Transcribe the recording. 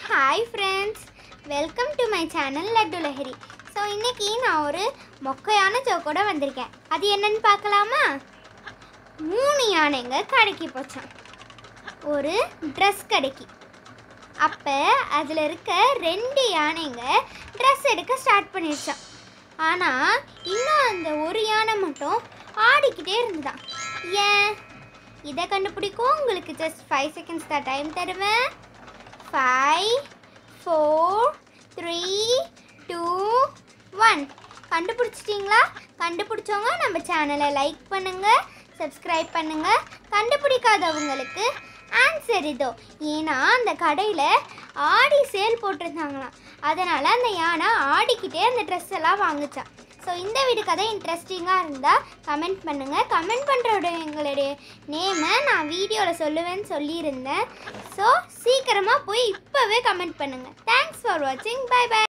hi friends welcome to my channel Laddu Lahari so இன்னைக்கு நான் ஒரு மொக்கையான ஜோக்கோட வந்திருக்கேன் அது என்னன்னு பார்க்கலாமா மூணு யானைங்க கடைக்கு போச்சான் ஒரு ட்ரெஸ் கடைக்கு அப்போ அதில் இருக்க ரெண்டு யானைங்க ட்ரெஸ் எடுக்க ஸ்டார்ட் பண்ணிடுச்சான் ஆனால் இன்னும் அந்த ஒரு யானை மட்டும் ஆடிக்கிட்டே இருந்துதான் ஏன் இதை கண்டுபிடிக்கும் உங்களுக்கு ஜஸ்ட் ஃபைவ் செகண்ட்ஸ் தான் டைம் தருவேன் five four three two one கண்டுபிடிச்சிட்டிங்களா கண்டுபிடிச்சவங்க நம்ம சேனலை லைக் பண்ணுங்கள் சப்ஸ்கிரைப் பண்ணுங்கள் கண்டுபிடிக்காதவங்களுக்கு ஆன்சர் இதோ ஏன்னா அந்த கடையில் ஆடி சேல் போட்டிருந்தாங்களாம் அதனால் அந்த யானை ஆடிக்கிட்டே அந்த ட்ரெஸ் எல்லாம் வாங்குச்சான் ஸோ இந்த வீடு கதை இன்ட்ரெஸ்டிங்காக இருந்தால் கமெண்ட் பண்ணுங்கள் கமெண்ட் பண்ணுறோட எங்களுடைய நேமை நான் வீடியோவில் சொல்லுவேன்னு சொல்லியிருந்தேன் ஸோ சீக்கிரமாக போய் இப்போவே கமெண்ட் பண்ணுங்கள் தேங்க்ஸ் ஃபார் வாட்சிங் பை பை